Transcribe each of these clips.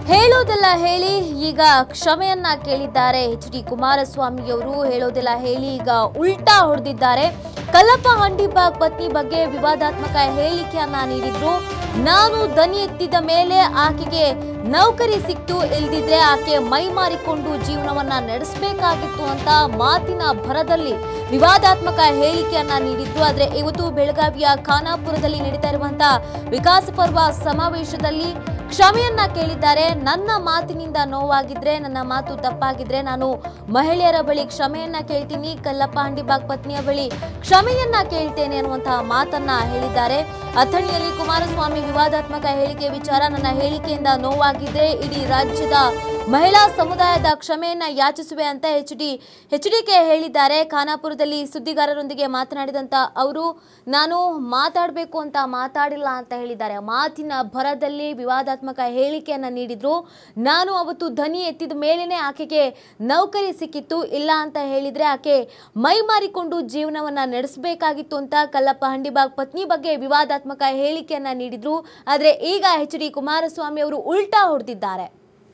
ಹೇಳೋದೆಲ್ಲ ಹೇಳಿ ಈಗ ಕ್ಷಮೆಯನ್ನ ಕೇಳಿದ್ದಾರೆ ಎಚ್ ಡಿ ಕುಮಾರಸ್ವಾಮಿಯವರು ಹೇಳೋದೆಲ್ಲ ಹೇಳಿ ಈಗ ಉಲ್ಟಾ ಹೊಡೆದಿದ್ದಾರೆ ಕಲ್ಲಪ್ಪ ಹಂಡಿಬಾಗ್ ಪತ್ನಿ ಬಗ್ಗೆ ವಿವಾದಾತ್ಮಕ ಹೇಳಿಕೆಯನ್ನ ನೀಡಿದ್ರು ನಾನು ದನಿ ಎತ್ತಿದ ಮೇಲೆ ಆಕೆಗೆ ನೌಕರಿ ಸಿಕ್ತು ಇಲ್ದಿದ್ರೆ ಆಕೆ ಮೈ ಮಾರಿಕೊಂಡು ಜೀವನವನ್ನ ನಡೆಸಬೇಕಾಗಿತ್ತು ಅಂತ ಮಾತಿನ ಭರದಲ್ಲಿ ವಿವಾದಾತ್ಮಕ ಹೇಳಿಕೆಯನ್ನ ನೀಡಿದ್ರು ಆದ್ರೆ ಇವತ್ತು ಬೆಳಗಾವಿಯ ಖಾನಾಪುರದಲ್ಲಿ ನಡೀತಾ ಇರುವಂತಹ ವಿಕಾಸ ಪರ್ವ ಸಮಾವೇಶದಲ್ಲಿ ಕ್ಷಮೆಯನ್ನ ಕೇಳಿದ್ದಾರೆ ನನ್ನ ಮಾತಿನಿಂದ ನೋವಾಗಿದ್ರೆ ನನ್ನ ಮಾತು ತಪ್ಪಾಗಿದ್ರೆ ನಾನು ಮಹಿಳೆಯರ ಬಳಿ ಕ್ಷಮೆಯನ್ನ ಕೇಳ್ತೀನಿ ಕಲ್ಲಪ್ಪ ಹಂಡಿಬಾಗ್ ಪತ್ನಿಯ ಬಳಿ ಕ್ಷಮೆಯನ್ನ ಕೇಳ್ತೇನೆ ಅನ್ನುವಂತಹ ಮಾತನ್ನ ಹೇಳಿದ್ದಾರೆ ಅಥಣಿಯಲ್ಲಿ ಕುಮಾರಸ್ವಾಮಿ ವಿವಾದಾತ್ಮಕ ಹೇಳಿಕೆ ವಿಚಾರ ನನ್ನ ಹೇಳಿಕೆಯಿಂದ ನೋವಾಗಿದ್ರೆ ಇಡೀ ರಾಜ್ಯದ ಮಹಿಳಾ ಸಮುದಾಯದ ಕ್ಷಮೆಯನ್ನ ಯಾಚಿಸುವೆ ಅಂತ H D H D K ಹೇಳಿದ್ದಾರೆ ಖಾನಾಪುರದಲ್ಲಿ ಸುದ್ದಿಗಾರರೊಂದಿಗೆ ಮಾತನಾಡಿದಂತ ಅವರು ನಾನು ಮಾತಾಡಬೇಕು ಅಂತ ಮಾತಾಡಿಲ್ಲ ಅಂತ ಹೇಳಿದ್ದಾರೆ ಮಾತಿನ ಭರದಲ್ಲಿ ವಿವಾದಾತ್ಮಕ ಹೇಳಿಕೆಯನ್ನ ನೀಡಿದ್ರು ನಾನು ಅವತ್ತು ಧ್ವನಿ ಎತ್ತಿದ ಮೇಲೇನೆ ಆಕೆಗೆ ನೌಕರಿ ಸಿಕ್ಕಿತ್ತು ಇಲ್ಲ ಅಂತ ಹೇಳಿದ್ರೆ ಆಕೆ ಮೈ ಮಾರಿಕೊಂಡು ಜೀವನವನ್ನ ನಡೆಸಬೇಕಾಗಿತ್ತು ಅಂತ ಕಲ್ಲಪ್ಪ ಹಂಡಿಬಾಗ್ ಪತ್ನಿ ಬಗ್ಗೆ ವಿವಾದಾತ್ಮಕ ಹೇಳಿಕೆಯನ್ನ ನೀಡಿದ್ರು ಆದ್ರೆ ಈಗ ಎಚ್ ಡಿ ಕುಮಾರಸ್ವಾಮಿ ಅವರು ಉಲ್ಟಾ ಹೊಡೆದಿದ್ದಾರೆ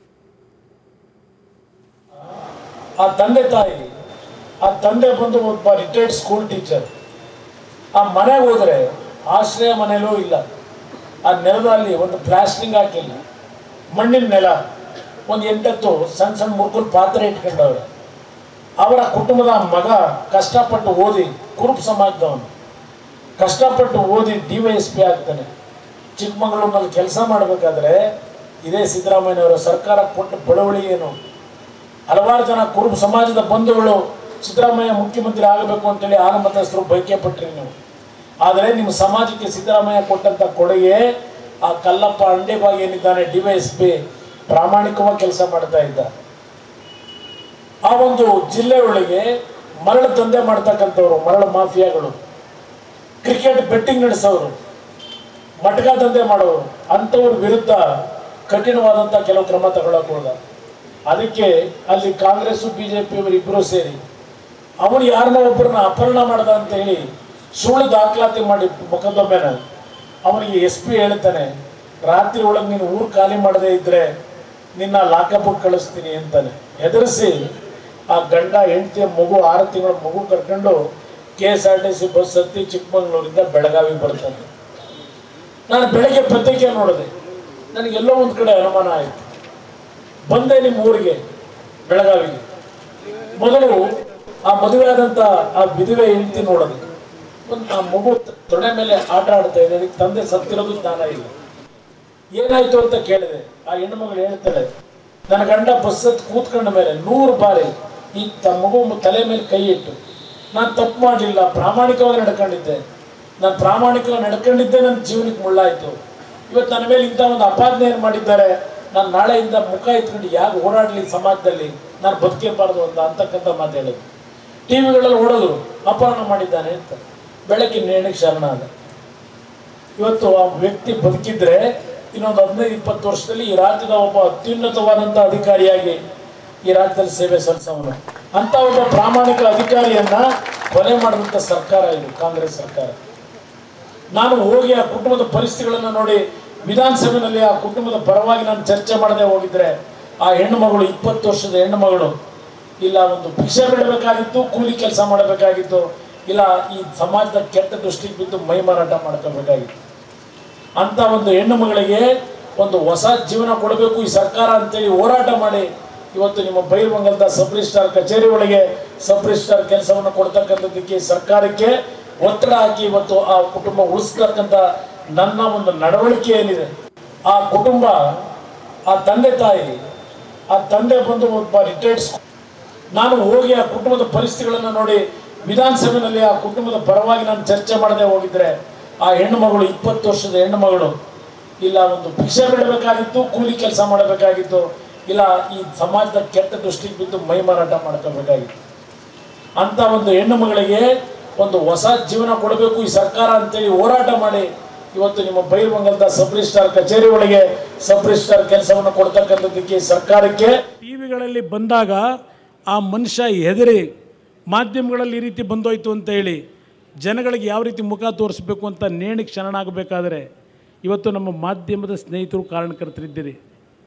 ಆ ತಂದೆ ತಾಯಿ ಆ ತಂದೆ ಬಂದು ಒಬ್ಬ ರಿಟೈರ್ಡ್ ಸ್ಕೂಲ್ ಟೀಚರ್ ಆ ಮನೆಗೆ ಹೋದರೆ ಆಶ್ರಯ ಮನೆಯಲ್ಲೂ ಇಲ್ಲ ಆ ನೆಲದಲ್ಲಿ ಒಂದು ಪ್ಲಾಸ್ಟಿಂಗ್ ಹಾಕಿಲ್ಲ ಮಣ್ಣಿನ ನೆಲ ಒಂದು ಎಂಟತ್ತು ಸಣ್ಣ ಸಣ್ಣ ಮುರ್ಕುಲ್ ಪಾತ್ರೆ ಇಟ್ಕೊಂಡವ್ರೆ ಅವರ ಕುಟುಂಬದ ಮಗ ಕಷ್ಟಪಟ್ಟು ಓದಿ ಕುರುಬ ಸಮಾಜದವನು ಕಷ್ಟಪಟ್ಟು ಓದಿ ಡಿ ವೈ ಎಸ್ ಪಿ ಆಗ್ತಾನೆ ಚಿಕ್ಕಮಗಳೂರಿನಲ್ಲಿ ಕೆಲಸ ಮಾಡಬೇಕಾದ್ರೆ ಇದೇ ಸಿದ್ದರಾಮಯ್ಯನವರ ಸರ್ಕಾರ ಕೊಟ್ಟ ಬಡವಳಿ ಏನು ಹಲವಾರು ಜನ ಕುರುಬ ಸಮಾಜದ ಬಂಧುಗಳು ಸಿದ್ದರಾಮಯ್ಯ ಮುಖ್ಯಮಂತ್ರಿ ಆಗಬೇಕು ಅಂತೇಳಿ ಆನಮತಸ್ಥರು ಬಯಕೆ ಪಟ್ರಿ ನೀವು ಆದರೆ ನಿಮ್ಮ ಸಮಾಜಕ್ಕೆ ಸಿದ್ದರಾಮಯ್ಯ ಕೊಟ್ಟಂಥ ಕೊಡುಗೆ ಆ ಕಲ್ಲಪ್ಪ ಅಂಡೇಬಾಗ್ ಏನಿದ್ದಾನೆ ಡಿ ವೈ ಎಸ್ ಪಿ ಪ್ರಾಮಾಣಿಕವಾಗಿ ಕೆಲಸ ಮಾಡ್ತಾ ಇದ್ದ ಆ ಒಂದು ಜಿಲ್ಲೆಯೊಳಗೆ ಮರಳು ದಂಧೆ ಮಾಡ್ತಕ್ಕಂಥವ್ರು ಮರಳು ಮಾಫಿಯಾಗಳು ಕ್ರಿಕೆಟ್ ಬೆಟ್ಟಿಂಗ್ ನಡೆಸೋರು ಮಟ್ಕ ದಂಧೆ ಮಾಡೋರು ಅಂಥವ್ರ ವಿರುದ್ಧ ಕಠಿಣವಾದಂಥ ಕೆಲವು ಕ್ರಮ ತಗೊಳಕ್ ಹೋದ ಅದಕ್ಕೆ ಅಲ್ಲಿ ಕಾಂಗ್ರೆಸ್ಸು ಬಿ ಜೆ ಪಿಯವರು ಇಬ್ಬರು ಸೇರಿ ಅವನು ಯಾರನ್ನ ಒಬ್ಬರನ್ನ ಅಪಹರಣ ಮಾಡ್ದ ಅಂತ ಹೇಳಿ ಸುಳ್ಳು ದಾಖಲಾತಿ ಮಾಡಿ ಮೊಕದ್ದಮೆನ ಅವನಿಗೆ ಎಸ್ ಪಿ ಹೇಳ್ತಾನೆ ರಾತ್ರಿ ಒಳಗೆ ನೀನು ಊರು ಖಾಲಿ ಮಾಡದೇ ಇದ್ರೆ ನಿನ್ನ ಲಾಕಪ್ ಕಳಿಸ್ತೀನಿ ಅಂತಾನೆ ಹೆದರಿಸಿ ಆ ಗಂಡ ಹೆಂಡತಿಯ ಮಗು ಆರು ತಿಂಗಳ ಮಗು ಕರ್ಕೊಂಡು K S R T C bus ಹತ್ತಿ ಚಿಕ್ಕಮಗಳೂರಿಂದ ಬೆಳಗಾವಿಗೆ ಬರ್ತಾನೆ ನಾನು ಬೆಳಗ್ಗೆ ಪತ್ರಿಕೆ ನೋಡಿದೆ ನನಗೆಲ್ಲೋ ಒಂದು ಕಡೆ ಅನುಮಾನ ಆಯಿತು ಬಂದೆ ನಿಮ್ಮ ಊರಿಗೆ ಬೆಳಗಾವಿಗೆ ಮೊದಲು ಆ ಮದುವೆ ಆದಂಥ ಆ ವಿಧವೆ ಹೆಂಡತಿ ನೋಡಿದೆ ಒಂದು ಆ ಮಗು ತ- ತೊಡೆ ಮೇಲೆ ಆಟ ಆಡ್ತಾ ಇದೆ ಅದಕ್ಕೆ ತಂದೆ ಸತ್ತಿರೋದು ಜ್ಞಾನ ಇಲ್ಲ ಏನಾಯ್ತು ಅಂತ ಕೇಳಿದೆ ಆ ಹೆಣ್ಣು ಮಗಳು ಹೇಳ್ತಾಳೆ ನನ್ನ ಗಂಡ ಬಸ್ ಹತ್ತಿ ಕೂತ್ಕೊಂಡ ಮೇಲೆ ನೂರು ಬಾರಿ ಈ ತ ಮಗು ಮ- ತಲೆ ಮೇಲೆ ಕೈ ಇಟ್ಟು ನಾನು ತಪ್ಪು ಮಾಡಲಿಲ್ಲ ಪ್ರಾಮಾಣಿಕವಾಗಿ ನಡ್ಕೊಂಡಿದ್ದೆ ನಾನು ಪ್ರಾಮಾಣಿಕವಾಗಿ ನಡ್ಕೊಂಡಿದ್ದೆ ನನ್ನ ಜೀವನಕ್ಕೆ ಮುಳ್ಳಾಯಿತು ಇವತ್ತು ನನ್ನ ಮೇಲೆ ಇಂಥ ಒಂದು ಅಪಾದನೆ ಏನು ಮಾಡಿದ್ದಾರೆ ನಾನು ನಾಳೆಯಿಂದ ಮುಖ ಎತ್ಕೊಂಡು ಯಾಕೆ ಓಡಾಡಲಿ ಸಮಾಜದಲ್ಲಿ ನಾನು ಬದುಕಿರಬಾರ್ದು ಅಂತ ಅಂತಕ್ಕಂಥ ಮಾತು ಹೇಳಿದ್ರು ಟಿ ವಿಗಳಲ್ಲಿ ಓಡೋದ್ರು ಅಪಹರಣ ಮಾಡಿದ್ದಾನೆ ಅಂತ ಬೆಳಗ್ಗೆ ನೇಣಿಗೆ ಶರಣಾದ ಇವತ್ತು ಆ ವ್ಯಕ್ತಿ ಬದುಕಿದ್ರೆ ಇನ್ನೊಂದು ಹದಿನೈದು ಇಪ್ಪತ್ತು ವರ್ಷದಲ್ಲಿ ಈ ರಾಜ್ಯದ ಒಬ್ಬ ಅತ್ಯುನ್ನತವಾದಂಥ ಅಧಿಕಾರಿಯಾಗಿ ಈ ರಾಜ್ಯದಲ್ಲಿ ಸೇವೆ ಸಲ್ಲಿಸೋನು ಅಂತ ಒಬ್ಬ ಪ್ರಾಮಾಣಿಕ ಅಧಿಕಾರಿಯನ್ನ ಕೊಲೆ ಮಾಡಿದಂಥ ಸರ್ಕಾರ ಇದು ಕಾಂಗ್ರೆಸ್ ಸರ್ಕಾರ ನಾನು ಹೋಗಿ ಆ ಕುಟುಂಬದ ಪರಿಸ್ಥಿತಿಗಳನ್ನು ನೋಡಿ ವಿಧಾನಸಭೆಯಲ್ಲಿ ಆ ಕುಟುಂಬದ ಪರವಾಗಿ ನಾನು ಚರ್ಚೆ ಮಾಡದೆ ಹೋಗಿದ್ರೆ ಆ ಹೆಣ್ಣು ಮಗಳು ಇಪ್ಪತ್ತು ವರ್ಷದ ಹೆಣ್ಣು ಮಗಳು ಇಲ್ಲ ಒಂದು ಭಿಕ್ಷೆ ಬಿಡಬೇಕಾಗಿತ್ತು ಕೂಲಿ ಕೆಲಸ ಮಾಡಬೇಕಾಗಿತ್ತು ಇಲ್ಲ ಈ ಸಮಾಜದ ಕೆಟ್ಟ ದೃಷ್ಟಿಗೆ ಬಿದ್ದು ಮೈ ಮಾರಾಟ ಮಾಡ್ಕೋಬೇಕಾಗಿತ್ತು ಅಂತ ಒಂದು ಹೆಣ್ಣು ಮಗಳಿಗೆ ಒಂದು ಹೊಸ ಜೀವನ ಕೊಡಬೇಕು ಈ ಸರ್ಕಾರ ಅಂತೇಳಿ ಹೋರಾಟ ಮಾಡಿ ಇವತ್ತು ನಿಮ್ಮ ಬೈರ್ಮಂಗಲದ ಸಬ್ ರಿಜಿಸ್ಟ್ರಾರ್ ಕಚೇರಿ ಒಳಗೆ ಸಬ್ ರಿಜಿಸ್ಟ್ರಾರ್ ಕೆಲಸವನ್ನು ಕೊಡ್ತಕ್ಕಂಥದ್ದಕ್ಕೆ ಈ ಸರ್ಕಾರಕ್ಕೆ ಒತ್ತಡ ಹಾಕಿ ಇವತ್ತು ಆ ಕುಟುಂಬ ಉಳಿಸ್ತಕ್ಕಂಥ ನನ್ನ ಒಂದು ನಡವಳಿಕೆ ಏನಿದೆ ಆ ಕುಟುಂಬ ಆ ತಂದೆ ತಾಯಿ ಆ ತಂದೆ ಬಂದು ಒಬ್ಬ ರಿಟೈರ್ಡ್ ನಾನು ಹೋಗಿ ಆ ಕುಟುಂಬದ ಪರಿಸ್ಥಿತಿಗಳನ್ನು ನೋಡಿ ವಿಧಾನಸಭೆಯಲ್ಲಿ ಆ ಕುಟುಂಬದ ಪರವಾಗಿ ನಾನು ಚರ್ಚೆ ಮಾಡದೆ ಹೋಗಿದ್ರೆ ಆ ಹೆಣ್ಣು ಮಗಳು ಇಪ್ಪತ್ತು ವರ್ಷದ ಹೆಣ್ಣು ಮಗಳು ಇಲ್ಲ ಒಂದು ಭಿಕ್ಷೆ ಬಿಡಬೇಕಾಗಿತ್ತು ಕೂಲಿ ಕೆಲಸ ಮಾಡಬೇಕಾಗಿತ್ತು ಇಲ್ಲ ಈ ಸಮಾಜದ ಕೆಟ್ಟ ದೃಷ್ಟಿಗೆ ಬಿದ್ದು ಮೈ ಮಾರಾಟ ಮಾಡ್ಕೋಬೇಕಾಗಿತ್ತು ಅಂತ ಒಂದು ಹೆಣ್ಣು ಮಗಳಿಗೆ ಒಂದು ಹೊಸ ಜೀವನ ಕೊಡಬೇಕು ಈ ಸರ್ಕಾರ ಅಂತೇಳಿ ಹೋರಾಟ ಮಾಡಿ ಇವತ್ತು ನಿಮ್ಮ ಬೈರ್ಮಂಗಲದ ಸಬ್ ರಿಜಿಸ್ಟ್ರಾರ್ ಕಚೇರಿ ಒಳಗೆ ಸಬ್ ರಿಜಿಸ್ಟ್ರಾರ್ ಕೆಲಸವನ್ನು ಕೊಡ್ತಕ್ಕಂಥದ್ದಕ್ಕೆ ಈ ಸರ್ಕಾರಕ್ಕೆ ಟಿವಿಗಳಲ್ಲಿ ಬಂದಾಗ ಆ ಮನುಷ್ಯ ಹೆದರಿ ಮಾಧ್ಯಮಗಳಲ್ಲಿ ಈ ರೀತಿ ಬಂದೋಯ್ತು ಅಂತ ಹೇಳಿ ಜನಗಳಿಗೆ ಯಾವ ರೀತಿ ಮುಖ ತೋರಿಸ್ಬೇಕು ಅಂತ ನೇಣಿಗೆ ಶರಣಾಗಬೇಕಾದ್ರೆ ಇವತ್ತು ನಮ್ಮ ಮಾಧ್ಯಮದ ಸ್ನೇಹಿತರು ಕಾರಣಕರ್ತರಿದ್ದೀರಿ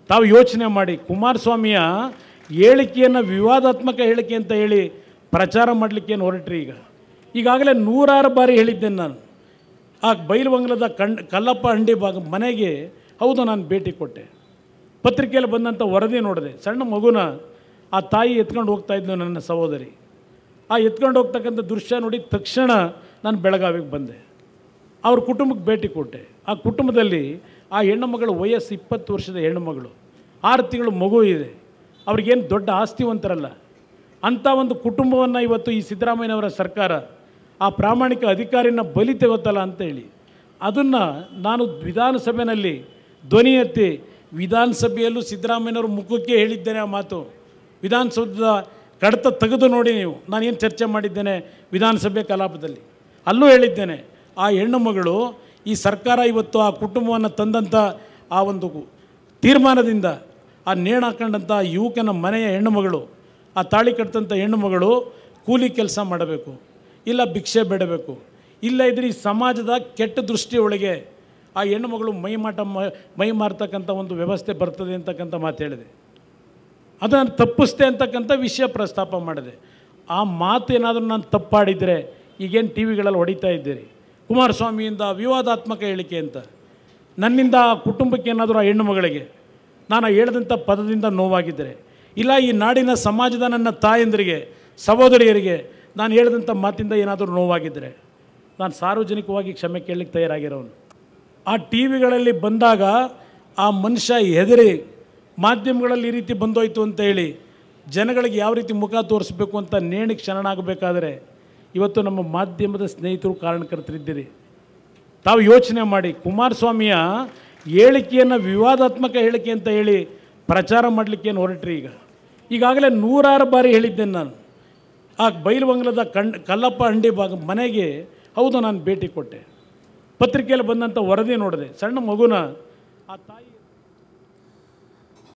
ತಾವು ಯೋಚನೆ ಮಾಡಿ ಕುಮಾರಸ್ವಾಮಿಯ ಹೇಳಿಕೆಯನ್ನು ವಿವಾದಾತ್ಮಕ ಹೇಳಿಕೆ ಅಂತ ಹೇಳಿ ಪ್ರಚಾರ ಮಾಡಲಿಕ್ಕೆ ಏನು ಹೊರಟ್ರಿ ಈಗ ಈಗಾಗಲೇ ನೂರಾರು ಬಾರಿ ಹೇಳಿದ್ದೇನೆ ನಾನು ಆ ಬೈಲುವಂಗ್ಲದ ಕಂಡ್ ಕಲ್ಲಪ್ಪ ಹಂಡಿ ಭಾಗ ಮನೆಗೆ ಹೌದು ನಾನು ಭೇಟಿ ಕೊಟ್ಟೆ ಪತ್ರಿಕೆಯಲ್ಲಿ ಬಂದಂಥ ವರದಿ ನೋಡಿದೆ ಸಣ್ಣ ಮಗುನ ಆ ತಾಯಿ ಎತ್ಕೊಂಡು ಹೋಗ್ತಾ ಇದ್ಲು ನನ್ನ ಸಹೋದರಿ ಆ ಎತ್ಕೊಂಡು ಹೋಗ್ತಕ್ಕಂಥ ದೃಶ್ಯ ನೋಡಿ ತಕ್ಷಣ ನಾನು ಬೆಳಗಾವಿಗೆ ಬಂದೆ ಅವ್ರ ಕುಟುಂಬಕ್ಕೆ ಭೇಟಿ ಕೊಟ್ಟೆ ಆ ಕುಟುಂಬದಲ್ಲಿ ಆ ಹೆಣ್ಣು ಮಗಳ ವಯಸ್ಸು ಇಪ್ಪತ್ತು ವರ್ಷದ ಹೆಣ್ಣು ಮಗಳು ಆರು ತಿಂಗಳು ಮಗು ಇದೆ ಅವ್ರಿಗೇನು ದೊಡ್ಡ ಆಸ್ತಿವಂತರಲ್ಲ ಅಂಥ ಒಂದು ಕುಟುಂಬವನ್ನು ಇವತ್ತು ಈ ಸಿದ್ದರಾಮಯ್ಯನವರ ಸರ್ಕಾರ ಆ ಪ್ರಾಮಾಣಿಕ ಅಧಿಕಾರಿನ ಬಲಿ ತೆಗೋತಲ್ಲ ಅಂತ ಹೇಳಿ ಅದನ್ನು ನಾನು ವಿಧಾನಸಭೆಯಲ್ಲಿ ಧ್ವನಿ ಎತ್ತಿ ವಿಧಾನಸಭೆಯಲ್ಲೂ ಸಿದ್ದರಾಮಯ್ಯನವ್ರ ಮುಖಕ್ಕೆ ಹೇಳಿದ್ದೇನೆ ಆ ಮಾತು ವಿಧಾನಸೌಧದ ಕಡತ ತೆಗೆದು ನೋಡಿ ನೀವು ನಾನೇನು ಚರ್ಚೆ ಮಾಡಿದ್ದೇನೆ ವಿಧಾನಸಭೆ ಕಲಾಪದಲ್ಲಿ ಅಲ್ಲೂ ಹೇಳಿದ್ದೇನೆ ಆ ಹೆಣ್ಣು ಮಗಳು ಈ ಸರ್ಕಾರ ಇವತ್ತು ಆ ಕುಟುಂಬವನ್ನು ತಂದಂಥ ಆ ಒಂದು ತೀರ್ಮಾನದಿಂದ ಆ ನೇಣು ಹಾಕೊಂಡಂಥ ಯುವಕನ ಮನೆಯ ಹೆಣ್ಣು ಮಗಳು ಆ ತಾಳಿ ಕಟ್ಟಿದಂಥ ಹೆಣ್ಣು ಮಗಳು ಕೂಲಿ ಕೆಲಸ ಮಾಡಬೇಕು ಇಲ್ಲ ಭಿಕ್ಷೆ ಬೇಡಬೇಕು ಇಲ್ಲ ಇದ್ರೆ ಈ ಸಮಾಜದ ಕೆಟ್ಟ ದೃಷ್ಟಿಯೊಳಗೆ ಆ ಹೆಣ್ಣು ಮಗಳು ಮೈ ಮಾಟ ಮ- ಮೈ ಮಾರ್ತಕ್ಕಂಥ ಒಂದು ವ್ಯವಸ್ಥೆ ಬರ್ತದೆ ಅಂತಕ್ಕಂಥ ಮಾತು ಹೇಳಿದೆ ಅದನ್ನು ತಪ್ಪಿಸ್ತೆ ಅಂತಕ್ಕಂಥ ವಿಷಯ ಪ್ರಸ್ತಾಪ ಮಾಡಿದೆ ಆ ಮಾತು ಏನಾದರೂ ನಾನು ತಪ್ಪಾಡಿದರೆ ಈಗೇನು ಟಿ ವಿಗಳಲ್ಲಿ ಹೊಡಿತಾ ಇದ್ದೀರಿ ಕುಮಾರಸ್ವಾಮಿಯಿಂದ ವಿವಾದಾತ್ಮಕ ಹೇಳಿಕೆ ಅಂತ ನನ್ನಿಂದ ಆ ಕುಟುಂಬಕ್ಕೆ ಏನಾದರೂ ಆ ಹೆಣ್ಣು ಮಗಳಿಗೆ ನಾನು ಹೇಳಿದಂಥ ಪದದಿಂದ ನೋವಾಗಿದ್ದರೆ ಇಲ್ಲ ಈ ನಾಡಿನ ಸಮಾಜದ ನನ್ನ ತಾಯಂದರಿಗೆ ಸಹೋದರಿಯರಿಗೆ ನಾನು ಹೇಳಿದಂಥ ಮಾತಿಂದ ಏನಾದರೂ ನೋವಾಗಿದ್ದರೆ ನಾನು ಸಾರ್ವಜನಿಕವಾಗಿ ಕ್ಷಮೆ ಕೇಳಲಿಕ್ಕೆ ತಯಾರಾಗಿರೋನು ಆ ಟಿ ವಿಗಳಲ್ಲಿ ಬಂದಾಗ ಆ ಮನುಷ್ಯ ಹೆದರಿ ಮಾಧ್ಯಮಗಳಲ್ಲಿ ಈ ರೀತಿ ಬಂದೋಯ್ತು ಅಂತ ಹೇಳಿ ಜನಗಳಿಗೆ ಯಾವ ರೀತಿ ಮುಖ ತೋರಿಸ್ಬೇಕು ಅಂತ ನೇಣಿಗೆ ಶರಣಾಗಬೇಕಾದರೆ ಇವತ್ತು ನಮ್ಮ ಮಾಧ್ಯಮದ ಸ್ನೇಹಿತರು ಕಾರಣಕರ್ತರಿದ್ದೀರಿ ತಾವು ಯೋಚನೆ ಮಾಡಿ ಕುಮಾರಸ್ವಾಮಿಯ ಹೇಳಿಕೆಯನ್ನು ವಿವಾದಾತ್ಮಕ ಹೇಳಿಕೆ ಅಂತ ಹೇಳಿ ಪ್ರಚಾರ ಮಾಡಲಿಕ್ಕೆ ಏನು ಹೊರಟ್ರಿ ಈಗ ಈಗಾಗಲೇ ನೂರಾರು ಬಾರಿ ಹೇಳಿದ್ದೇನೆ ನಾನು ಆ ಬೈಲುವಂಗ್ಲದ ಕಂಡ್ ಕಲ್ಲಪ್ಪ ಹಂಡಿ ಭಾಗ ಮನೆಗೆ ಹೌದು ನಾನು ಭೇಟಿ ಕೊಟ್ಟೆ ಪತ್ರಿಕೆಯಲ್ಲಿ ಬಂದಂಥ ವರದಿ ನೋಡಿದೆ ಸಣ್ಣ ಮಗುನ ಆ ತಾಯಿ